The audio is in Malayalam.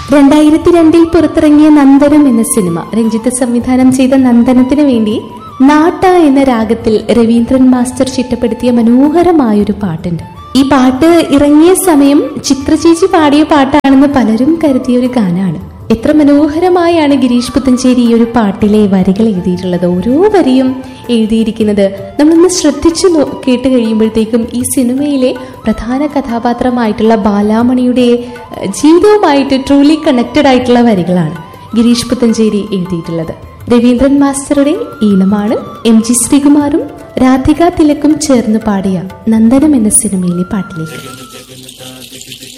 രണ്ടായിരത്തി രണ്ടിൽ പുറത്തിറങ്ങിയ നന്ദനം എന്ന സിനിമ രഞ്ജിത്ത് സംവിധാനം ചെയ്ത നന്ദനത്തിന് വേണ്ടി നാട്ട എന്ന രാഗത്തിൽ രവീന്ദ്രൻ മാസ്റ്റർ ചിട്ടപ്പെടുത്തിയ മനോഹരമായൊരു പാട്ടുണ്ട് ഈ പാട്ട് ഇറങ്ങിയ സമയം ചിത്രചേച്ചി പാടിയ പാട്ടാണെന്ന് പലരും കരുതിയ ഒരു ഗാനാണ് എത്ര മനോഹരമായാണ് ഗിരീഷ് പുത്തഞ്ചേരി ഈ ഒരു പാട്ടിലെ വരികൾ എഴുതിയിട്ടുള്ളത് ഓരോ വരിയും എഴുതിയിരിക്കുന്നത് നമ്മളൊന്ന് ശ്രദ്ധിച്ചു നോ- കേട്ട് കഴിയുമ്പോഴത്തേക്കും ഈ സിനിമയിലെ പ്രധാന കഥാപാത്രമായിട്ടുള്ള ബാലാമണിയുടെ ഏഹ്, ജീവിതവുമായിട്ട് ട്രൂലി കണക്റ്റഡ് ആയിട്ടുള്ള വരികളാണ് ഗിരീഷ് പുത്തഞ്ചേരി എഴുതിയിട്ടുള്ളത് രവീന്ദ്രൻ മാസ്റ്ററുടെ ഈണമാണ് എം ജി ശ്രീകുമാറും രാധിക തിലക്കും ചേർന്ന് പാടിയ നന്ദനം എന്ന സിനിമയിലെ പാട്ടിലേക്ക്